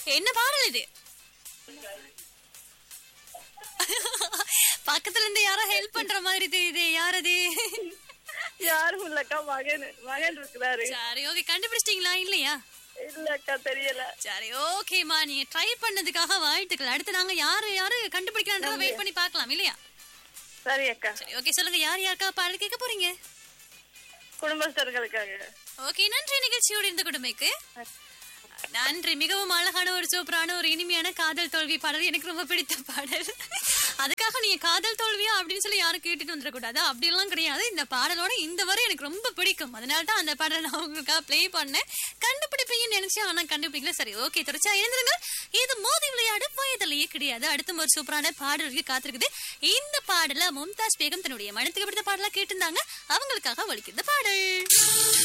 என்ன பாடல் இது பக்கத்துல இருந்து யாரோ ஹெல்ப் பண்ற மாதிரி தெரியுது யார் அது யாரும் இல்லக்கா மகன் மகன் இருக்கிறாரு சரி ஓகே கண்டுபிடிச்சிட்டீங்களா இல்லையா இல்லக்கா தெரியல சரி ஓகேமா நீங்க ட்ரை பண்ணதுக்காக வாழ்த்துக்கள் அடுத்து நாங்க யாரு யாரு கண்டுபிடிக்கிறான்றத வெயிட் பண்ணி பார்க்கலாம் இல்லையா சரி அக்கா சரி ஓகே சொல்லுங்க யார் யாருக்கா பாடல் கேட்க போறீங்க குடும்பஸ்தர்களுக்காக ஓகே நன்றி நிகழ்ச்சியோடு இருந்த குடும்பைக்கு நன்றி மிகவும் அழகான ஒரு சூப்பரான ஒரு இனிமையான காதல் தோல்வி பாடல் எனக்கு ரொம்ப பிடித்த பாடல் அதுக்காக நீங்க காதல் தோல்வியா அப்படின்னு சொல்லி யாரும் கேட்டுட்டு வந்துடக்கூடாது அப்படியெல்லாம் கிடையாது இந்த பாடலோட இந்த வரை எனக்கு ரொம்ப பிடிக்கும் அதனால தான் அந்த பாடலை நான் உங்களுக்காக ப்ளே பண்ணேன் கண்டுபிடிப்பீங்கன்னு நினைச்சேன் ஆனா கண்டுபிடிக்கல சரி ஓகே தொடர்ச்சியா இருந்துருங்க இது மோதி விளையாடு வயதிலேயே கிடையாது அடுத்த ஒரு சூப்பரான பாடலுக்கு காத்திருக்குது இந்த பாடல மும்தாஜ் பேகம் தன்னுடைய மனத்துக்கு பிடித்த பாடலா கேட்டிருந்தாங்க அவங்களுக்காக ஒழிக்கிற பாடல்